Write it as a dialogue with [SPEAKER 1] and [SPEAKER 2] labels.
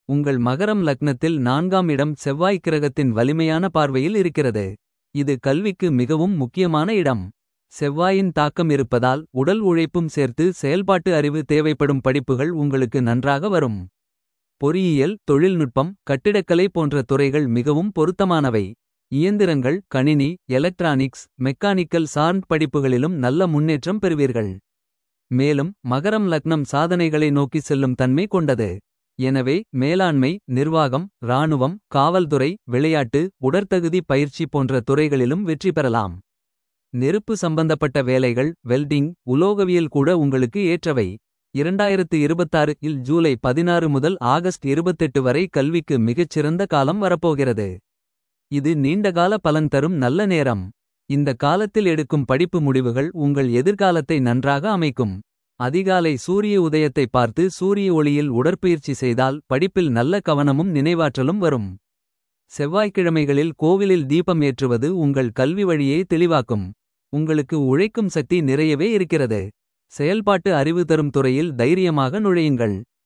[SPEAKER 1] உங்கள் மகரம் லக்னத்தில் நான்காம் இடம் செவ்வாய் கிரகத்தின் வலிமையான பார்வையில் இருக்கிறது. இது கல்விக்கு மிகவும் முக்கியமான இடம். செவ்வாயின் தாக்கம் இருப்பதால் உடல் உழைப்பும் சேர்த்து செயல்பாட்டு அறிவு தேவைப்படும் படிப்புகள் உங்களுக்கு நன்றாக வரும். பொறியியல் தொழில்நுட்பம் கட்டிடக்கலை போன்ற துறைகள் மிகவும் பொருத்தமானவை. இயந்திரங்கள் கணினி எலக்ட்ரானிக்ஸ் மெக்கானிக்கல் சார்ந்த படிப்புகளிலும் நல்ல முன்னேற்றம் பெறுவீர்கள். மேலும் மகரம் லக்னம் சாதனைகளை நோக்கி செல்லும் தன்மை கொண்டது. எனவே மேலாண்மை நிர்வாகம் இராணுவம் காவல்துறை விளையாட்டு உடற்தகுதி பயிற்சி போன்ற துறைகளிலும் வெற்றி பெறலாம். நெருப்பு சம்பந்தப்பட்ட வேலைகள் வெல்டிங் உலோகவியல் கூட உங்களுக்கு ஏற்றவை. 2026 இல் ஜூலை 16 முதல் ஆகஸ்ட் 28 வரை கல்விக்கு மிகச்சிறந்த காலம் வரப்போகிறது. இது நீண்டகால பலன் தரும் நல்ல நேரம். இந்த காலத்தில் எடுக்கும் படிப்பு முடிவுகள் உங்கள் எதிர்காலத்தை நன்றாக அமைக்கும். அதிகாலை சூரிய உதயத்தை பார்த்து சூரிய ஒளியில் உடற்பயிற்சி செய்தால் படிப்பில் நல்ல கவனமும் நினைவாற்றலும் வரும். செவ்வாய்க்கிழமைகளில் கோவிலில் தீபம் ஏற்றுவது உங்கள் கல்வி வழியை தெளிவாக்கும். உங்களுக்கு உழைக்கும் சக்தி நிறையவே இருக்கிறது. செயல்பாட்டு அறிவு தரும் துறையில் தைரியமாக நுழையுங்கள்.